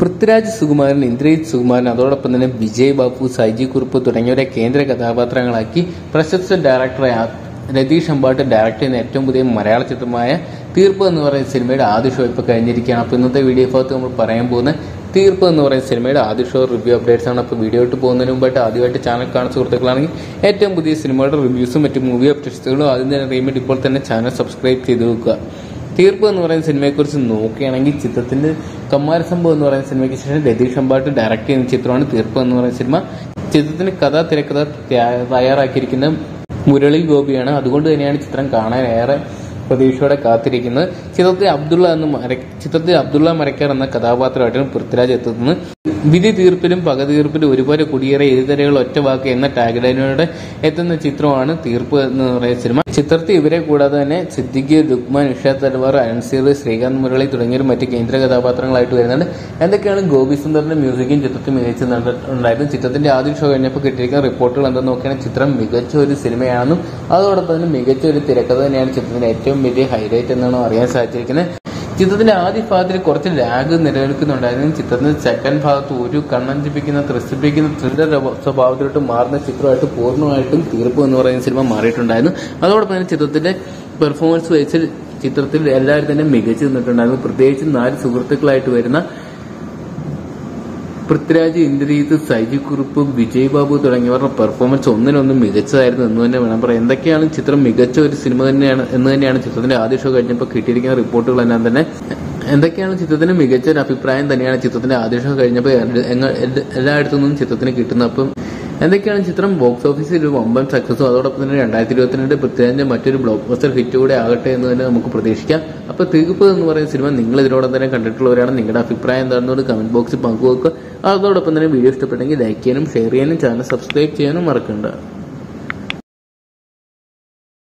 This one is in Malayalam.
പൃഥ്വിരാജ് സുകുമാരൻ ഇന്ദ്രജിത് സുകുമാരൻ അതോടൊപ്പം തന്നെ വിജയ് ബാബു സൈജി കുറുപ്പ് തുടങ്ങിയവരെ കേന്ദ്ര കഥാപാത്രങ്ങളാക്കി പ്രശസ്ത ഡയറക്ടറായ രതീഷ് അമ്പാട്ട് ഡയറക്ട് ചെയ്യുന്ന ഏറ്റവും പുതിയ മലയാള ചിത്രമായ തീർപ്പ് എന്ന് പറയുന്ന സിനിമയുടെ ആദ്യ ഷോ ഇപ്പോൾ കഴിഞ്ഞിരിക്കുകയാണ് അപ്പോൾ ഇന്നത്തെ വീഡിയോ ഭാഗത്ത് നമ്മൾ പറയാൻ പോകുന്ന തീർപ്പ് എന്ന് പറയുന്ന സിനിമയുടെ ആദ്യ ഷോ റിവ്യൂ അപ്ഡേറ്റ്സ് ആണ് അപ്പോൾ വീഡിയോ ഇട്ട് പോകുന്നതിന് മുമ്പായിട്ട് ആദ്യമായിട്ട് ചാനൽ കാണുന്ന സുഹൃത്തുക്കളാണെങ്കിൽ ഏറ്റവും പുതിയ സിനിമയുടെ റിവ്യൂസും മറ്റ് മൂവി അപ്ഡേറ്റ്സുകളും ആദ്യം തന്നെ അറിയാൻ വേണ്ടി ഇപ്പോൾ തന്നെ ചാനൽ സബ്സ്ക്രൈബ് ചെയ്ത് വെക്കുക തീർപ്പ് എന്ന് പറയുന്ന സിനിമയെക്കുറിച്ച് നോക്കുകയാണെങ്കിൽ ചിത്രത്തിന്റെ കമ്മാര സംഭവം എന്ന് പറയുന്ന സിനിമയ്ക്ക് ശേഷം രതീഷ് അമ്പാട്ട് ഡയറക്ട് ചെയ്യുന്ന ചിത്രമാണ് തീർപ്പ് എന്ന് പറയുന്ന സിനിമ ചിത്രത്തിന് കഥ തിരക്കഥ തയ്യാ- തയ്യാറാക്കിയിരിക്കുന്ന മുരളി ഗോപിയാണ് അതുകൊണ്ട് തന്നെയാണ് ചിത്രം കാണാൻ ഏറെ പ്രതീക്ഷയോടെ കാത്തിരിക്കുന്നത് ചിത്രത്തിൽ അബ്ദുള്ള എന്ന മര- ചിത്രത്തിൽ അബ്ദുള്ള മരക്കാർ എന്ന കഥാപാത്രമായിട്ടാണ് പൃഥ്വിരാജ് എത്തുന്നത് വിധി തീർപ്പിലും പക തീർപ്പിലും ഒരുപാട് കുടിയേറെ എഴുതരകൾ ഒറ്റവാക്ക് എന്ന ടാഗ്ലൈനോടെ എത്തുന്ന ചിത്രമാണ് തീർപ്പ് എന്ന് പറയുന്ന സിനിമ ചിത്രത്തിൽ ഇവരെ കൂടാതെ തന്നെ സിദ്ദിഖ് ലുക്മാൻ ഇഷാദ് തൽവാർ അൻസീർ ശ്രീകാന്ത് മുരളി തുടങ്ങിയവർ മറ്റ് കേന്ദ്ര കഥാപാത്രങ്ങളായിട്ട് വരുന്നുണ്ട് എന്തൊക്കെയാണ് ഗോപി സുന്ദറിന്റെ മ്യൂസിക്കും ചിത്രത്തിൽ മികച്ച ഉണ്ടായിരുന്നു ചിത്രത്തിന്റെ ആദ്യ ഷോ കഴിഞ്ഞപ്പോൾ കിട്ടിയിരിക്കുന്ന റിപ്പോർട്ടുകൾ എന്താണെന്ന് നോക്കുകയാണെങ്കിൽ ചിത്രം മികച്ച ഒരു സിനിമയാണെന്നും അതോടൊപ്പം തന്നെ മികച്ച ഒരു തിരക്കഥ തന്നെയാണ് ചിത്രത്തിന്റെ ഏറ്റവും വലിയ ഹൈലൈറ്റ് എന്നാണ് അറിയാൻ സാധിച്ചിരിക്കുന്നത് ചിത്രത്തിന്റെ ആദ്യ ഭാഗത്തിൽ കുറച്ച് ലാഗ് നിലനിൽക്കുന്നുണ്ടായിരുന്നു ചിത്രത്തിന്റെ സെക്കൻഡ് ഭാഗത്ത് ഒരു കണ്ണഞ്ചിപ്പിക്കുന്ന ത്രസിപ്പിക്കുന്ന ത്രില്ലർ സ്വഭാവത്തിലോട്ട് മാറുന്ന ചിത്രമായിട്ട് പൂർണ്ണമായിട്ടും തീർപ്പ് എന്ന് പറയുന്ന സിനിമ മാറിയിട്ടുണ്ടായിരുന്നു അതോടൊപ്പം തന്നെ ചിത്രത്തിന്റെ പെർഫോമൻസ് വെച്ച് ചിത്രത്തിൽ എല്ലാവരും തന്നെ മികച്ചു നിന്നിട്ടുണ്ടായിരുന്നു പ്രത്യേകിച്ച് നാല് സുഹൃത്തുക്കളായിട്ട് വരുന്ന പൃഥ്വിരാജ് ഇന്ദ്രജിത്ത് സൈജി കുറുപ്പ് വിജയ് ബാബു തുടങ്ങിയവരുടെ പെർഫോമൻസ് ഒന്നിനൊന്നും മികച്ചതായിരുന്നു എന്ന് തന്നെ വേണം പറയാം എന്തൊക്കെയാണ് ചിത്രം മികച്ച ഒരു സിനിമ തന്നെയാണ് എന്ന് തന്നെയാണ് ചിത്രത്തിന്റെ ആദ്യ ഷോ കഴിഞ്ഞപ്പോൾ കിട്ടിയിരിക്കുന്ന റിപ്പോർട്ടുകളെല്ലാം തന്നെ എന്തൊക്കെയാണ് ചിത്രത്തിന് മികച്ച ഒരു അഭിപ്രായം തന്നെയാണ് ചിത്രത്തിന്റെ ആദ്യ ഷോ കഴിഞ്ഞപ്പോൾ എല്ല- എങ്ങ- എല്ലാ- എല്ലായിടത്തു നിന്നും ചിത്രത്തിന് കിട്ടുന്നത് അപ്പം എന്തൊക്കെയാണ് ചിത്രം ബോക്സ് ഓഫീസിൽ ഒരു വമ്പൻ സക്സസും അതോടൊപ്പം തന്നെ രണ്ടായിരത്തി ഇരുപത്തിരണ്ട് പൃഥ്വിരാജിന്റെ മറ്റൊരു ബ്ലോക്ക് ബസ്റ്റർ ഹിറ്റ് കൂടെ ആകട്ടെ എന്ന് തന്നെ നമുക്ക് പ്രതീക്ഷിക്കാം അപ്പൊ തീർപ്പ് എന്ന് പറയുന്ന സിനിമ നിങ്ങൾ ഇതിനോടൊപ്പം തന്നെ കണ്ടിട്ടുള്ളവരാണ് നിങ്ങളുടെ അഭിപ്രായം എന്താണെന്ന് കമന്റ് ബോക്സിൽ പങ്കുവെക്കുക അതോടൊപ്പം തന്നെ വീഡിയോ ഇഷ്ടപ്പെട്ടെങ്കിൽ ലൈക്ക് ചെയ്യാനും ഷെയർ ചെയ്യാനും ചാനൽ സബ്സ്ക്രൈബ് ചെയ്യാനും മറക്കണ്ട